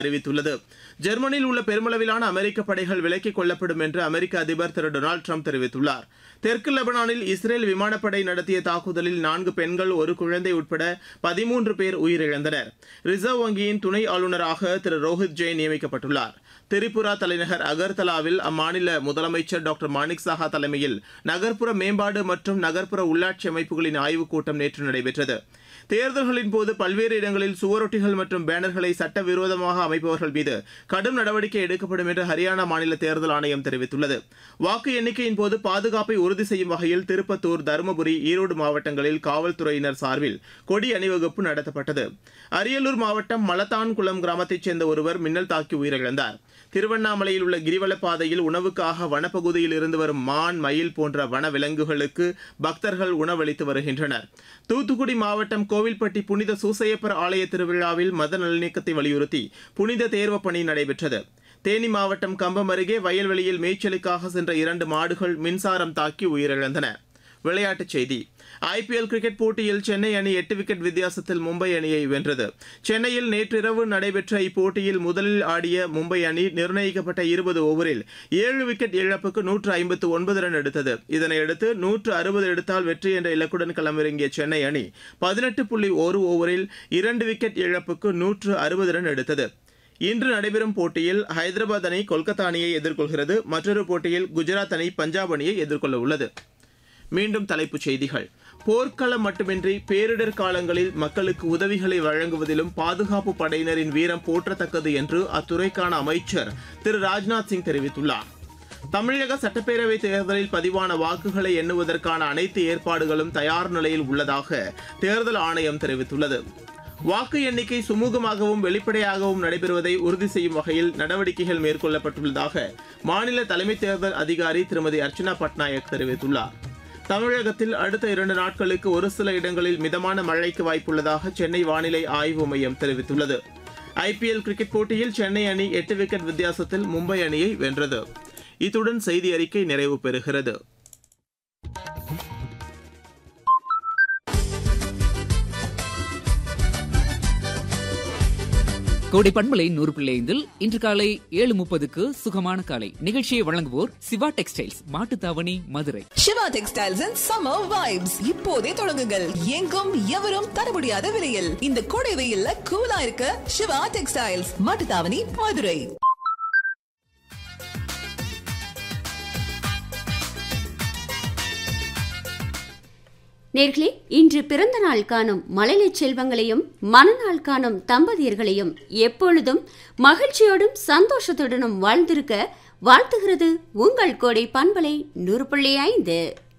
அறிவித்துள்ளது ஜெர்மனியில் உள்ள பெருமளவிலான அமெரிக்க படைகள் விலக்கிக் கொள்ளப்படும் என்று அமெரிக்க அதிபர் திரு டொனால்டு ட்ரம்ப் தெரிவித்துள்ளார் தெற்கு லெபனானில் இஸ்ரேல் விமானப்படை நடத்திய தாக்குதலில் நான்கு பெண்கள் ஒரு குழந்தை உட்பட பதிமூன்று பேர் உயிரிழந்தனர் ரிசர்வ் வங்கியின் துணை ஆளுநராக திரு ரோஹித் ஜெயின் நியமிக்கப்பட்டுள்ளார் திரிபுரா தலைநகர் அகர்தலாவில் அம்மாநில முதலமைச்சர் டாக்டர் மாணிக் சாஹா தலைமையில் நகர்ப்புற மேம்பாடு மற்றும் நகர்ப்புற உள்ளாட்சி அமைப்புகளின் ஆய்வுக் கூட்டம் நேற்று நடைபெற்றது தேர்தல்களின் போது பல்வேறு இடங்களில் சுவரொட்டிகள் மற்றும் பேனர்களை சட்டவிரோதமாக அமைப்பவர்கள் மீது கடும் நடவடிக்கை எடுக்கப்படும் என்று ஹரியானா மாநில தேர்தல் ஆணையம் தெரிவித்துள்ளது வாக்கு எண்ணிக்கையின் போது பாதுகாப்பை உறுதி செய்யும் வகையில் திருப்பத்தூர் தருமபுரி ஈரோடு மாவட்டங்களில் காவல்துறையினர் சார்பில் கொடி அணிவகுப்பு நடத்தப்பட்டது அரியலூர் மாவட்டம் மலத்தான்குளம் கிராமத்தைச் சேர்ந்த ஒருவர் மின்னல் தாக்கி உயிரிழந்தார் திருவண்ணாமலையில் உள்ள கிரிவலப் பாதையில் உணவுக்காக வனப்பகுதியில் இருந்து வரும் மான் மயில் போன்ற வன விலங்குகளுக்கு பக்தர்கள் உணவளித்து வருகின்றனர் தூத்துக்குடி மாவட்டம் கோவில்பட்டி புனித சூசையப்பர் ஆலய திருவிழாவில் மத நல்லிணக்கத்தை வலியுறுத்தி புனித தேர்வு பணி நடைபெற்றது தேனி மாவட்டம் கம்பம் அருகே வயல்வெளியில் மேய்ச்சலுக்காக சென்ற இரண்டு மாடுகள் மின்சாரம் தாக்கி உயிரிழந்தன விளையாட்டுச் செய்தி ஐபிஎல் கிரிக்கெட் போட்டியில் சென்னை அணி எட்டு விக்கெட் வித்தியாசத்தில் மும்பை அணியை வென்றது சென்னையில் நேற்றிரவு நடைபெற்ற இப்போட்டியில் முதலில் ஆடிய மும்பை அணி நிர்ணயிக்கப்பட்ட இருபது ஓவரில் ஏழு விக்கெட் இழப்புக்கு நூற்று ஐம்பத்து ஒன்பது ரன் எடுத்தது இதனையடுத்து நூற்று அறுபது எடுத்தால் வெற்றி என்ற இலக்குடன் களமிறங்கிய சென்னை அணி பதினெட்டு புள்ளி ஒரு ஓவரில் இரண்டு விக்கெட் இழப்புக்கு நூற்று அறுபது ரன் எடுத்தது இன்று நடைபெறும் போட்டியில் ஹைதராபாத் அணி கொல்கத்தா அணியை எதிர்கொள்கிறது மற்றொரு போட்டியில் குஜராத் அணி பஞ்சாப் அணியை எதிர்கொள்ள உள்ளது மீண்டும் தலைப்புச் செய்திகள் போர்க்களம் மட்டுமின்றி பேரிடர் காலங்களில் மக்களுக்கு உதவிகளை வழங்குவதிலும் பாதுகாப்பு படையினரின் வீரம் போற்றத்தக்கது என்று அத்துறைக்கான அமைச்சர் திரு ராஜ்நாத் சிங் தெரிவித்துள்ளார் தமிழக சட்டப்பேரவை தேர்தலில் பதிவான வாக்குகளை எண்ணுவதற்கான அனைத்து ஏற்பாடுகளும் தயார் நிலையில் உள்ளதாக தேர்தல் ஆணையம் தெரிவித்துள்ளது வாக்கு எண்ணிக்கை சுமூகமாகவும் வெளிப்படையாகவும் நடைபெறுவதை உறுதி செய்யும் வகையில் நடவடிக்கைகள் மேற்கொள்ளப்பட்டுள்ளதாக மாநில தலைமை தேர்தல் அதிகாரி திருமதி அர்ச்சனா பட்நாயக் தெரிவித்துள்ளார் தமிழகத்தில் அடுத்த இரண்டு நாட்களுக்கு ஒரு சில இடங்களில் மிதமான மழைக்கு வாய்ப்புள்ளதாக சென்னை வானிலை ஆய்வு மையம் தெரிவித்துள்ளது ஐபிஎல் கிரிக்கெட் போட்டியில் சென்னை அணி எட்டு விக்கெட் வித்தியாசத்தில் மும்பை அணியை வென்றது இத்துடன் செய்தி அறிக்கை நிறைவு பெறுகிறது கோடை பண்பலை நூறு பிள்ளை ஐந்தில் இன்று காலை ஏழு முப்பதுக்கு சுகமான காலை நிகழ்ச்சியை வழங்குவோர் Siva textiles Mattuthavani Madurai Siva textiles and summer vibes இப்போதே தொடங்குங்கள் எங்கும் எவரும் தர முடியாத விலையில் இந்த கோடை வெயில்ல கூலா இருக்க சிவா டெக்ஸ்டைல்ஸ் மட்டுத்தாவணி மதுரை நேர்களே இன்று பிறந்த நாள் காணும் மழலை செல்வங்களையும் மனநாள் காணும் தம்பதியர்களையும் எப்பொழுதும் மகிழ்ச்சியோடும் சந்தோஷத்துடனும் வாழ்ந்திருக்க வாழ்த்துகிறது உங்கள் கோடை பண்பலை நூறு புள்ளி ஐந்து